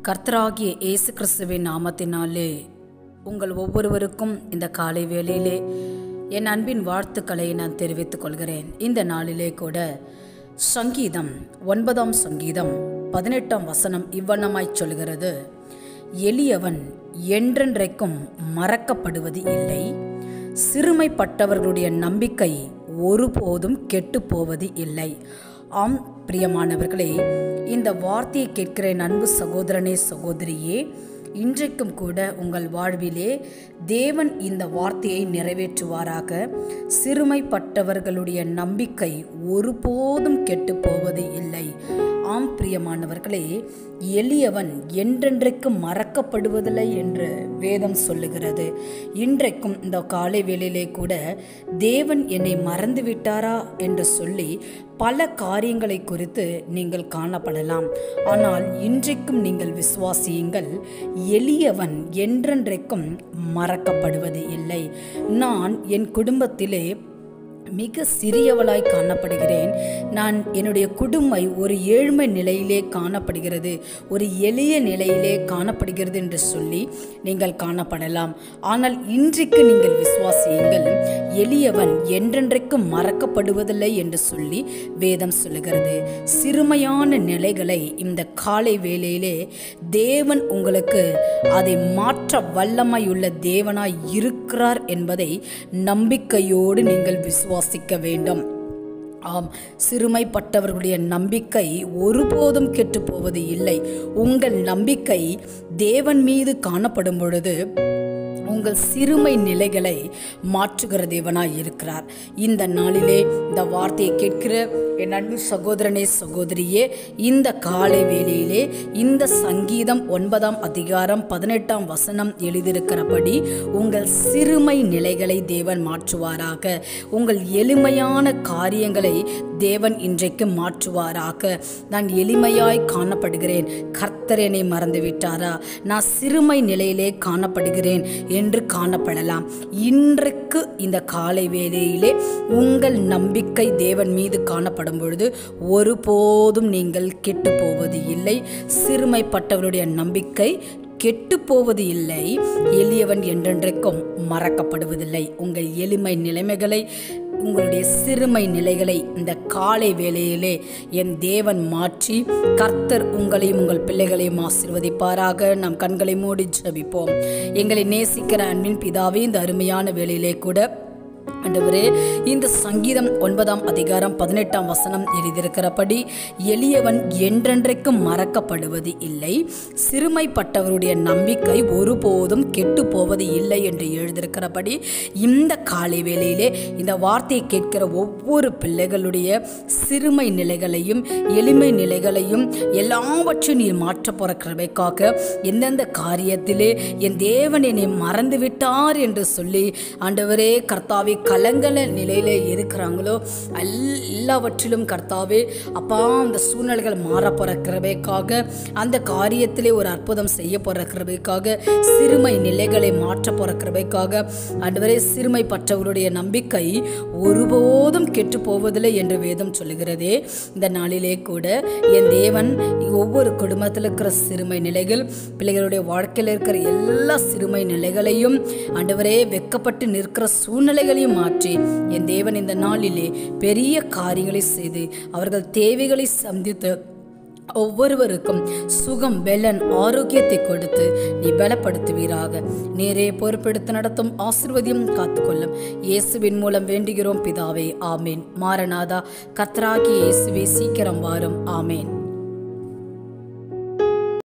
கர்த்தராகிய இயேசு கிறிஸ்துவின் நாமத்தினாலே உங்கள் ஒவ்வொருவருக்கும் இந்த காலை வேளையிலே என் அன்பின் வாழ்த்துக்களை நான் தெரிவித்துக் கொள்கிறேன் இந்த நாளிலே கூட சங்கீதம் ஒன்பதாம் சங்கீதம் பதினெட்டாம் வசனம் இவ்வண்ணமாய் சொல்கிறது எளியவன் என்றென்றைக்கும் மறக்கப்படுவது இல்லை சிறுமைப்பட்டவர்களுடைய நம்பிக்கை ஒருபோதும் கெட்டுப் போவது இல்லை ஆம் பிரியமானவர்களே இந்த வார்த்தையை கேட்கிற என் அன்பு சகோதரனே சகோதரியே இன்றைக்கும் கூட உங்கள் வாழ்விலே தேவன் இந்த வார்த்தையை நிறைவேற்றுவாராக சிறுமைப்பட்டவர்களுடைய நம்பிக்கை ஒருபோதும் கெட்டு போவது இல்லை ஆம் பிரியமானவர்களே எளியவன் என்றென்றைக்கும் மறக்கப்படுவதில்லை என்று வேதம் சொல்லுகிறது இன்றைக்கும் இந்த காலை வேளையிலே கூட தேவன் என்னை மறந்து விட்டாரா என்று சொல்லி பல காரியங்களை குறித்து நீங்கள் காணப்படலாம் ஆனால் இன்றைக்கும் நீங்கள் விசுவாசியுங்கள் எளியவன் என்றென்றைக்கும் மறக்கப்படுவது இல்லை நான் என் குடும்பத்திலே மிக சிறியவளாய் காணப்படுகிறேன் நான் என்னுடைய குடும்பை ஒரு ஏழ்மை நிலையிலே காணப்படுகிறது ஒரு எளிய நிலையிலே காணப்படுகிறது என்று சொல்லி நீங்கள் காணப்படலாம் ஆனால் இன்றைக்கு நீங்கள் விசுவாசியுங்கள் எளியவன் என்றென்றைக்கும் மறக்கப்படுவதில்லை என்று சொல்லி வேதம் சொல்லுகிறது சிறுமையான நிலைகளை இந்த காலை வேளையிலே தேவன் உங்களுக்கு அதை மாற்ற வல்லமையுள்ள தேவனாய் இருக்கிறார் என்பதை நம்பிக்கையோடு நீங்கள் விசுவாசிக்க வேண்டும் ஆம் சிறுமைப்பட்டவர்களுடைய நம்பிக்கை ஒருபோதும் கெட்டு போவது இல்லை உங்கள் நம்பிக்கை தேவன் மீது காணப்படும் பொழுது உங்கள் சிறுமை நிலைகளை மாற்றுகிற தேவனாய் இருக்கிறார் இந்த நாளிலே இந்த வார்த்தையை கேட்கிற என் அன்பு சகோதரனே சகோதரியே இந்த காலை வேளையிலே இந்த சங்கீதம் ஒன்பதாம் அதிகாரம் பதினெட்டாம் வசனம் எழுதியிருக்கிறபடி உங்கள் சிறுமை நிலைகளை தேவன் மாற்றுவாராக உங்கள் எளிமையான காரியங்களை தேவன் இன்றைக்கு மாற்றுவாராக நான் எளிமையாய் காணப்படுகிறேன் கர்த்தர் என்னை மறந்து விட்டாரா நான் சிறுமை நிலையிலே காணப்படுகிறேன் என்று காணப்படலாம் இன்றைக்கு இந்த காலை வேளையிலே உங்கள் நம்பிக்கை தேவன் மீது காணப்படும் பொழுது ஒருபோதும் நீங்கள் கெட்டு போவது இல்லை சிறுமைப்பட்டவருடைய நம்பிக்கை கெட்டு போவது இல்லை எளியவன் என்றென்றைக்கும் மறக்கப்படுவதில்லை உங்கள் எளிமை நிலைமைகளை உங்களுடைய சிறுமை நிலைகளை இந்த காலை வேளையிலே என் தேவன் மாற்றி கர்த்தர் உங்களையும் உங்கள் பிள்ளைகளையும் ஆசிர்வதிப்பாராக நம் கண்களை மூடி ஜபிப்போம் எங்களை நேசிக்கிற அன்பின் பிதாவே இந்த அருமையான வேளையிலே கூட ஆண்டவரே இந்த சங்கீதம் ஒன்பதாம் அதிகாரம் பதினெட்டாம் வசனம் எழுதியிருக்கிறபடி எளியவன் என்றென்றைக்கும் மறக்கப்படுவது இல்லை சிறுமைப்பட்டவருடைய நம்பிக்கை ஒருபோதும் கெட்டு போவது இல்லை என்று எழுதியிருக்கிறபடி இந்த காலை வேளையிலே இந்த வார்த்தையை கேட்கிற ஒவ்வொரு பிள்ளைகளுடைய சிறுமை நிலைகளையும் எளிமை நிலைகளையும் எல்லாவற்றையும் நீ மாற்ற போற கிருபைக்காக எந்தெந்த காரியத்திலே என் தேவன் என்னை மறந்து விட்டார் என்று சொல்லி ஆண்டவரே கர்த்தாவே கலங்கல நிலையில இருக்கிறாங்களோ எல்லாவற்றிலும் கர்த்தாவே அப்பா அந்த சூழ்நிலைகள் மாற போற கிருபைக்காக அந்த காரியத்திலே ஒரு அற்புதம் செய்ய போற கிருபைக்காக சிறுமை நிலைகளை மாற்ற போற கிருபைக்காக ஆண்டவரே சிறுமைப்பட்டவருடைய நம்பிக்கை ஒருபோதும் கெட்டு போவதில்லை என்று வேதம் சொல்லுகிறதே இந்த நாளிலே கூட என் தேவன் ஒவ்வொரு குடும்பத்தில் இருக்கிற சிறுமை நிலைகள் பிள்ளைகளுடைய வாழ்க்கையில் இருக்கிற எல்லா சிறுமை நிலைகளையும் ஆண்டவரே வெக்கப்பட்டு நிற்கிற சூழ்நிலைகளையும் மாற்றி என் தேவன் இந்த நாளிலே பெரிய காரியங்களை செய்து அவர்கள் தேவைகளை சந்தித்து ஒவ்வொருவருக்கும் சுகம் பெலன் ஆரோக்கியத்தை கொடுத்து நீ பலப்படுத்துவீராக நேரே பொறுப்பெடுத்து நடத்தும் ஆசிர்வதியும் காத்துக்கொள்ளும் இயேசுவின் மூலம் வேண்டுகிறோம் பிதாவே ஆமேன் மாரநாதா கத்ராகி இயேசுவே சீக்கிரம் வாரும் ஆமேன்